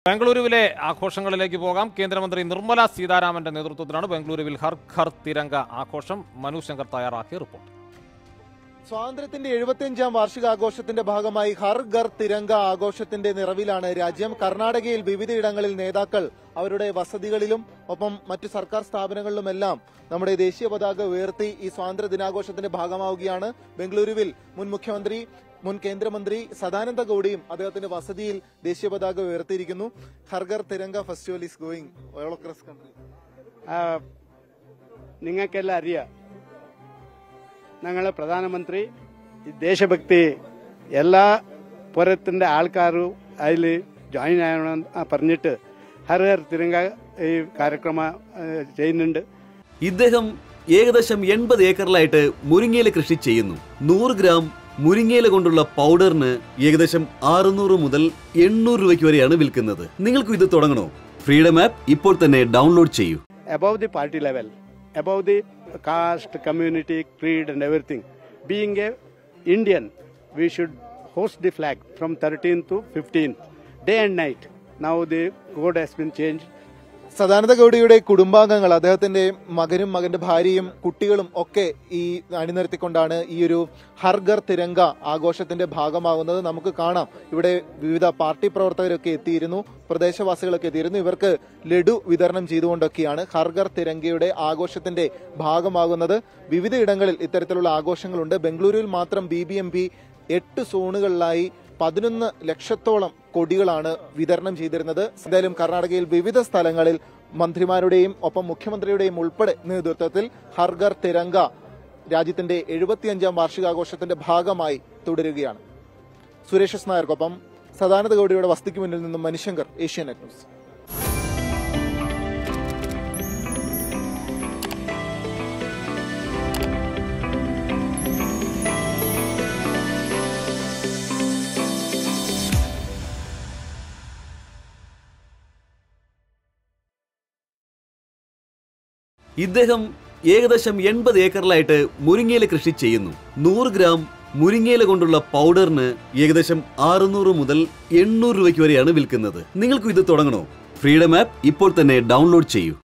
ബംഗളൂരുവിലെ ആഘോഷങ്ങളിലേക്ക് പോകാം കേന്ദ്രമന്ത്രി നിർമ്മല സീതാരാമന്റെ നേതൃത്വത്തിലാണ് ബംഗളൂരുവിൽ ഹർ ഘർ തിരങ്ക ആഘോഷം മനു ശങ്കർ തയ്യാറാക്കിയ റിപ്പോർട്ട് സ്വാതന്ത്ര്യത്തിന്റെ എഴുപത്തിയഞ്ചാം വാർഷികാഘോഷത്തിന്റെ ഭാഗമായി ഹർ ഘർ തിരങ്ക ആഘോഷത്തിന്റെ നിറവിലാണ് രാജ്യം കർണാടകയിൽ വിവിധയിടങ്ങളിൽ നേതാക്കൾ അവരുടെ വസതികളിലും ഒപ്പം മറ്റു സർക്കാർ സ്ഥാപനങ്ങളിലുമെല്ലാം നമ്മുടെ ദേശീയ പതാക ഉയർത്തി ഈ സ്വാതന്ത്ര്യ ദിനാഘോഷത്തിന്റെ ഭാഗമാവുകയാണ് ബംഗളൂരുവിൽ മുൻ മുഖ്യമന്ത്രി മുൻ കേന്ദ്രമന്ത്രി സദാനന്ദ ഗൌഡയും അദ്ദേഹത്തിന്റെ വസതിയിൽ ദേശീയ പതാക ഉയർത്തിയിരിക്കുന്നു ഹർഗർ Tiranga festival is going all across country ആ, നിങ്ങൾക്കെല്ലാം അറിയാം ഞങ്ങളെ പ്രധാനമന്ത്രി ഈ ദേശഭക്തി എല്ലാ പുറത്തിന്റെ ആൾക്കാരും അതിൽ ജോയിൻ ആവണം ആ പറഞ്ഞിട്ട് ഹർ ഹർ തിരങ്ക ഈ കാര്യക്രമ ആ, ചെയ്യുന്നുണ്ട് ഇദ്ദേഹം ഏകദേശം എൺപത് ഏക്കറിലായിട്ട് മുരിങ്ങയില കൃഷി ചെയ്യുന്നു നൂറ് ഗ്രാം മുരിങ്ങയില കൊണ്ടുള്ള പൗഡറിന് ഏകദേശം അറുന്നൂറ് മുതൽ എണ്ണൂറ് രൂപയ്ക്ക് വരെയാണ് വിൽക്കുന്നത് നിങ്ങൾക്കും ഇത് തുടങ്ങണോ ഫ്രീഡം ആപ്പ് ഇപ്പോൾ തന്നെ ഡൗൺലോഡ് ചെയ്യൂ above the party level, above the caste, community, creed, and everything. Being a Indian, we should host the flag from 13th to 15th, day and night. Now the code has been changed. Sadananda ഗൌഡയുടെ കുടുംബാംഗങ്ങൾ അദ്ദേഹത്തിന്റെ മകനും മകന്റെ ഭാര്യയും കുട്ടികളും ഒക്കെ ഈ അണിനിരത്തിക്കൊണ്ടാണ് ഈ ഒരു ഹർഗർ തിരങ്ക ആഘോഷത്തിന്റെ ഭാഗമാകുന്നത് നമുക്ക് കാണാം ഇവിടെ വിവിധ പാർട്ടി പ്രവർത്തകരൊക്കെ എത്തിയിരുന്നു പ്രദേശവാസികളൊക്കെ എത്തിയിരുന്നു ഇവർക്ക് ലഡു വിതരണം ചെയ്തുകൊണ്ടൊക്കെയാണ് ഹർഗർ തിരങ്കയുടെ ആഘോഷത്തിന്റെ ഭാഗമാകുന്നത് വിവിധയിടങ്ങളിൽ ഇത്തരത്തിലുള്ള ആഘോഷങ്ങളുണ്ട് ബംഗളൂരുവിൽ മാത്രം ബി ബി എം പി എട്ട് സോണുകളിലായി പതിനൊന്ന് ലക്ഷത്തോളം കൊടികളാണ് വിതരണം ചെയ്തിരുന്നത് എന്തായാലും കർണാടകയിൽ വിവിധ സ്ഥലങ്ങളിൽ മന്ത്രിമാരുടെയും ഒപ്പം മുഖ്യമന്ത്രിയുടെയും ഉൾപ്പെടെ നേതൃത്വത്തിൽ ഹർഗർ തിരങ്ക രാജ്യത്തിന്റെ എഴുപത്തിയഞ്ചാം വാർഷികാഘോഷത്തിന്റെ ഭാഗമായി തുടരുകയാണ് സുരേഷ് എസ് നായർക്കൊപ്പം സദാനന്ദ ഗൌഡയുടെ വസ്തിക്ക് മുന്നിൽ നിന്നും മനുശങ്കർ ഏഷ്യാനെറ്റ് ന്യൂസ് ഇദ്ദേഹം ഏകദേശം എൺപത് ഏക്കറിലായിട്ട് മുരിങ്ങയില കൃഷി ചെയ്യുന്നു നൂറ് ഗ്രാം മുരിങ്ങയില കൊണ്ടുള്ള പൗഡറിന് ഏകദേശം അറുന്നൂറ് മുതൽ എണ്ണൂറ് രൂപയ്ക്ക് വരെയാണ് വിൽക്കുന്നത് നിങ്ങൾക്കും ഇത് തുടങ്ങണോ ഫ്രീഡം ആപ്പ് ഇപ്പോൾ തന്നെ ഡൗൺലോഡ് ചെയ്യൂ